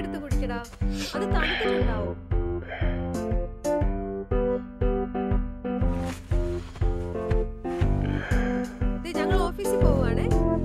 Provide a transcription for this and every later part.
എടുത്ത് കുടിക്കടാ അത് തണുത്തിട്ടുണ്ടാവും ദേ, ഞങ്ങൾ ഓഫീസിൽ പോവാണേ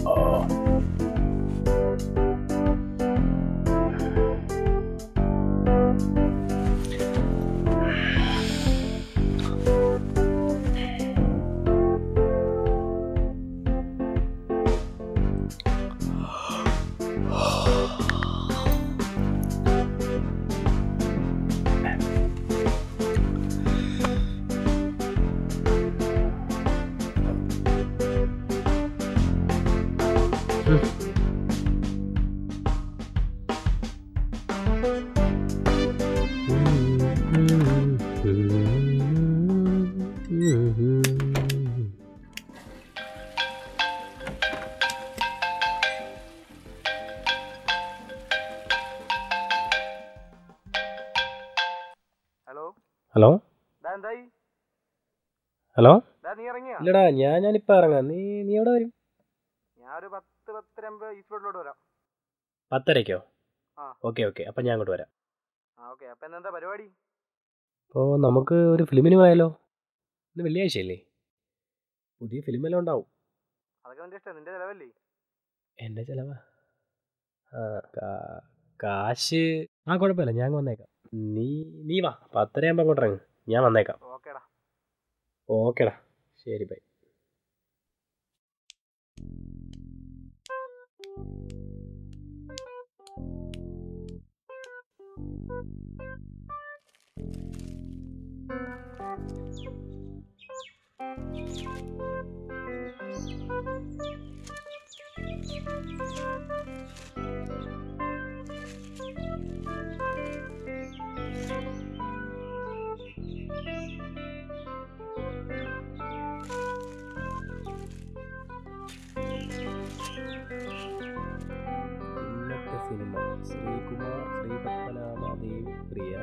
ഹലോ ഹലോ ഡാ എന്തായി ഹലോ ഡാ നീ ഇറങ്ങിയാ ഇല്ലടാ ഞാൻ ഞാനിപ്പോൾ ഇറങ്ങാം നീ നീ എവിടെ വരും ഞാൻ ഒരു പത്ത് പത്തര ആകുമ്പോ ഈസ്റ്റ് റോഡിലോട്ട് വരാം പത്തരയ്ക്കോ ആ. ഓക്കെ ഓക്കെ അപ്പം ഞാൻ അങ്ങോട്ട് വരാം ആ ഓക്കെ അപ്പൊ എന്താ പരിപാടി അപ്പോൾ നമുക്ക് ഒരു ഫിലിമിന് പോയാലോ ഇന്ന് വെള്ളിയാഴ്ചയല്ലേ പുതിയ ഫിലിമെല്ലാം ഉണ്ടാവും അതൊക്കെ നിന്റെ ഇഷ്ടം നിന്റെ ചെലവല്ലേ എൻ്റെ ചിലവാ ആ കാ- കാശ് ആ കുഴപ്പമില്ല ഞാൻ വന്നേക്കാം നീ നീ വാ പത്തരയാകുമ്പോൾ അങ്ങോട്ട് ഇറങ്ങ് ഞാൻ വന്നേക്കാം ഓക്കേടാ ഓക്കെടാ ശരി ബൈ ഇന്നത്തെ സിനിമ ശ്രീകുമാർ ശ്രീപത്മനാഭ ദേവി പ്രിയ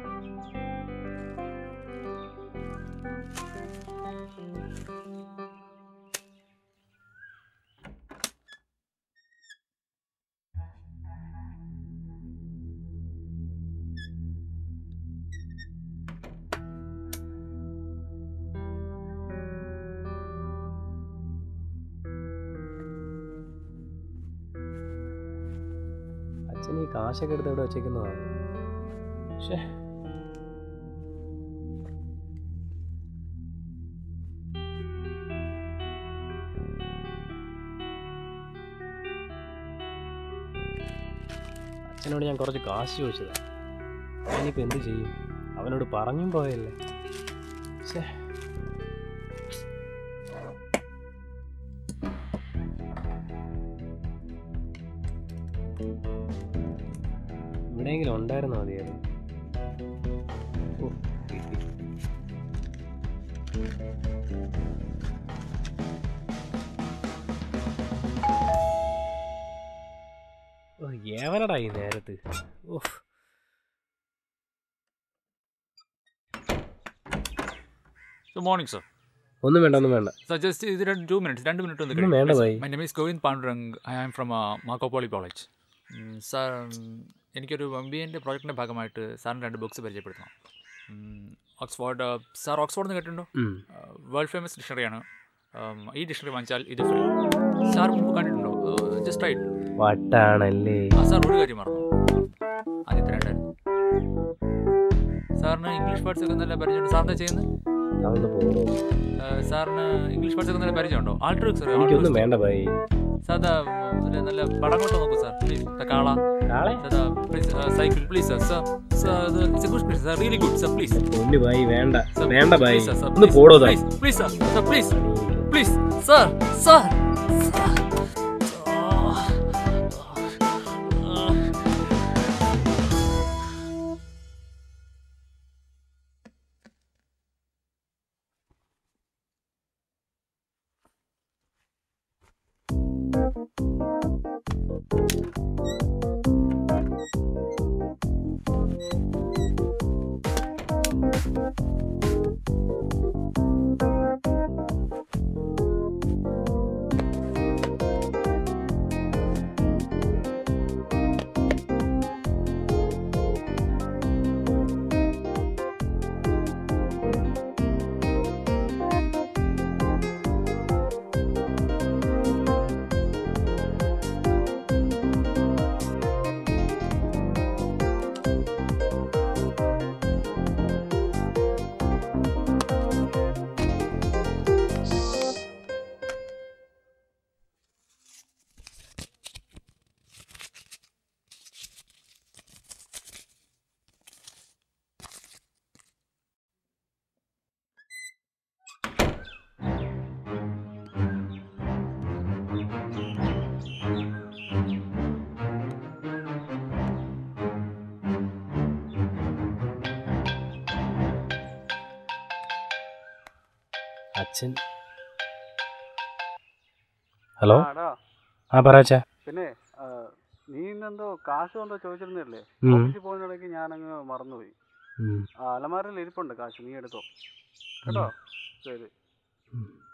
അച്ഛൻ ഈ കാശൊക്കെ എടുത്ത് എവിടെ വെച്ചേക്കുന്നതാണ് പക്ഷേ അച്ഛനോട് ഞാൻ കുറച്ച് കാശ് ചോദിച്ചതാ ഞാനിപ്പോൾ എന്ത് ചെയ്യും അവനോട് പറഞ്ഞും പോയല്ലേ ശ്ശേ എവിടെയെങ്കിലും ഉണ്ടായിരുന്നോ മതിയായിരുന്നു ഓ, കിട്ടി. ഓ ഏവനടാ ഈ നേരത്ത് ഓഹ് Good morning, sir. ഒന്നും വേണ്ട ഒന്നും വേണ്ട So just is it in two minutes? രണ്ട് മിനിറ്റ് ഒന്ന് ഒന്നും വേണ്ട ഭായി My name is Govind Pandurang. I am from uh, Marco Polo College. ഉം, സാർ ഉം, എനിക്കൊരു എം ബി എൻ്റെ പ്രോജക്റ്റിൻ്റെ ഭാഗമായിട്ട് സാറിന് രണ്ട് ബുക്സ് പരിചയപ്പെടുത്തണം ഉം, ഓക്സ്ഫോർഡ് uh, സാർ ഓക്സ്ഫോർഡ് എന്ന് കേട്ടിട്ടുണ്ടോ ഉം. വേൾഡ് ഫേമസ് ഡിക്ഷണറിയാണ് ഉം, ഈ ഡിക്ഷണറി വാങ്ങിച്ചാൽ ഇത് ഫ്രീ സാർ മുമ്പ് കണ്ടിട്ടുണ്ടോ ജസ്റ്റ് റൈറ്റ് വട്ടാണല്ലേ ആ സാർ ഒരു കാര്യം മറന്നു ആദ്യത്തെ രണ്ടായിരുന്നു സാറിന് ഇംഗ്ലീഷ് വേർഡ്സ് ഒക്കെ നല്ല പരിചയമുണ്ട് സാർ എന്താ ചെയ്യുന്നത് അതൊന്ന് പോകണോ ഏഹ് സാറിന് ഇംഗ്ലീഷ് വേർഡ്സ് ഒക്കെ നല്ല പരിചയമുണ്ടോ ആൾട്രിക്സ് എനിക്കൊന്നും വേണ്ട ഭായി സാധാ ഇതിലെ നല്ല പടം കൊണ്ട് നോക്കൂ സാർ പ്ലീസ് കാള കാളെ സാധാ please cycle please sir sir sir ഇത് it's a good please sir really good sir please പൊന്നു ഭായി വേണ്ട സർ വേണ്ട ഭായി പ്ലീസ് സർ ഒന്ന് പോടോ താ please please sir sir please please sir sir അച്ഛൻ ഹലോ ആടാ ആ പറയച്ചാ പിന്നെ ആ, നീ ഇന്നെന്തോ കാശ് എന്തോ ചോദിച്ചിരുന്നില്ലേ ഉം. ഓഫീസിൽ പോകുന്നിടയ്ക്ക് ഞാനങ്ങ് മറന്നുപോയി ഉം. ആ അലമാരയിൽ ഇരിപ്പുണ്ട് കാശ് നീ എടുത്തോ കേട്ടോ ശരി ഉം.